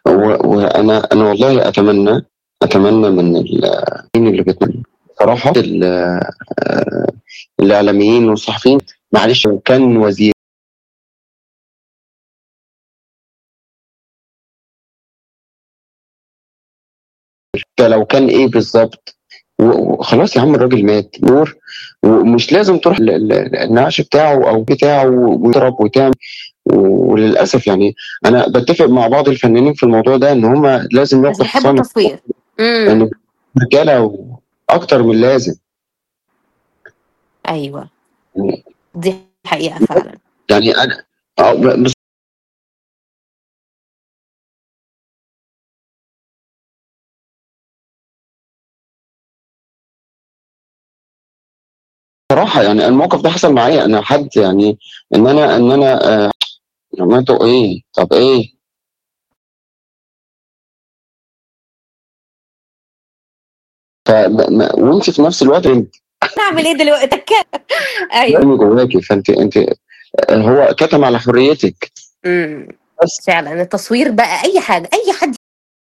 و- وانا انا والله اتمنى اتمنى من ال- مين اللي بيتمنى صراحه ال- آه، الاعلاميين والصحفيين معلش لو كان وزير ده لو كان ايه بالظبط و- وخلاص يا عم الراجل مات نور ومش لازم تروح ل- ل- النعش بتاعه او بتاعه وتضرب وتعمل وللاسف يعني انا بتفق مع بعض الفنانين في الموضوع ده ان هم لازم بس ياخدوا بيحبوا حصان التصوير امم لان رجاله اكتر من لازم ايوه دي حقيقه فعلا يعني انا آه، بس بصراحه يعني الموقف ده حصل معايا انا حد يعني ان انا ان انا آه، عملته ايه طب ايه ف وانت في نفس الوقت انت نعمل ايه دلوقتي ايوه من جواكي فانت انت هو كتم على حريتك امم بس فعلا التصوير بقى اي حاجه اي حد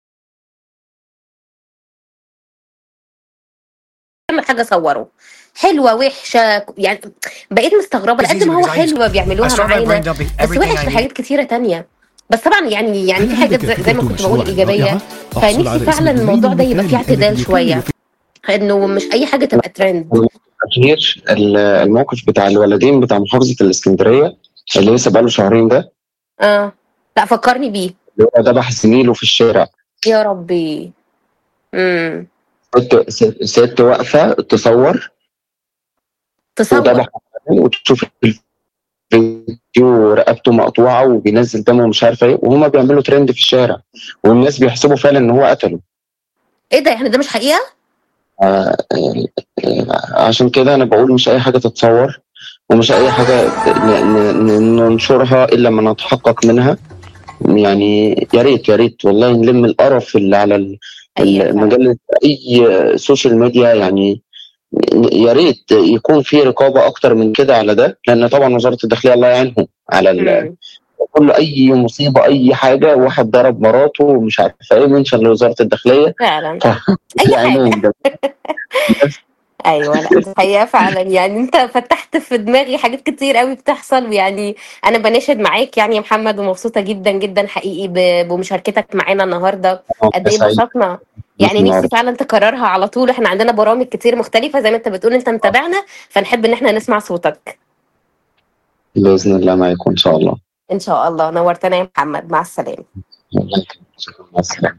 يعمل حاجه صوره حلوه وحشه يعني بقيت مستغربه It's لقد easy ما هو because I حلوه I بيعملوها start my brain معانا dumping بس everything وحش I في need. حاجات كتيره تانية بس طبعا يعني يعني في هل حاجات لديك زي, زي ما فكرة كنت بقول مشروع ايجابيه رائعة أحصل على فنفسي اسم فعلا الموضوع ده يبقى فيه المثالي اعتدال الذي شويه يكون انه مش اي حاجه تبقى ترند اخير الموقف بتاع الولدين بتاع محافظه الاسكندريه اللي لسه بقاله شهرين ده اه لا فكرني بيه اللي هو ذبح زميله في الشارع يا ربي امم ست ست- ست واقفه تصور تصور وذبح وتشوف الفيديو رقبته مقطوعه وبينزل دمه ومش عارفه ايه وهما بيعملوا ترند في الشارع والناس بيحسبوا فعلا ان هو قتله ايه ده يعني ده مش حقيقه آه، آه، عشان كده انا بقول مش اي حاجه تتصور ومش اي حاجه ن- ن- ن- ننشرها الا لما نتحقق منها يعني يا ريت يا ريت والله نلم القرف اللي على ال- أيوة فعلا. المجله اي سوشيال ميديا يعني يا ريت يكون في رقابه اكتر من كده على ده لان طبعا وزاره الداخليه الله يعينهم على ال- مم. كل اي مصيبه اي حاجه واحد ضرب مراته ومش عارف ايه منشن لوزاره الداخليه فعلا ف- اي يعينهم حاجه ده ايوه لا دي حقيقه فعلا يعني انت فتحت في دماغي حاجات كتير قوي بتحصل ويعني انا بناشد معاك يعني يا محمد ومبسوطه جدا جدا حقيقي ب- بمشاركتك معانا النهارده قد ايه سعيد. نشاطنا يعني نفسي النهاردة. فعلا تكررها على طول احنا عندنا برامج كتير مختلفه زي ما انت بتقول انت متابعنا فنحب ان احنا نسمع صوتك باذن الله معاكم ان شاء الله ان شاء الله نورتنا يا محمد مع السلامه مع السلامه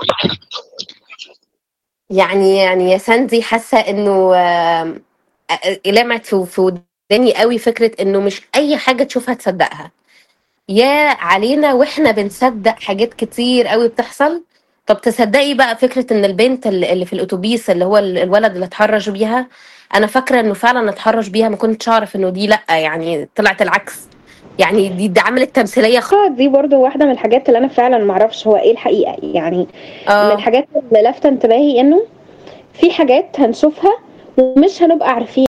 يعني يعني يا ساندي حاسه انه آم، آه، لمعت في في وداني قوي فكره انه مش اي حاجه تشوفها تصدقها يا علينا واحنا بنصدق حاجات كتير قوي بتحصل طب تصدقي بقى فكره ان البنت اللي اللي في الاتوبيس اللي هو ال- الولد اللي اتحرش بيها انا فاكره انه فعلا اتحرش بيها ما كنتش اعرف انه دي لا يعني طلعت العكس يعني دي, دي عملت تمثيليه خ... دي برضو واحدة من الحاجات اللي أنا فعلا معرفش هو إيه الحقيقة يعني من اه الحاجات اللي لافتة انتباهي إنه في حاجات هنشوفها ومش هنبقى عارفين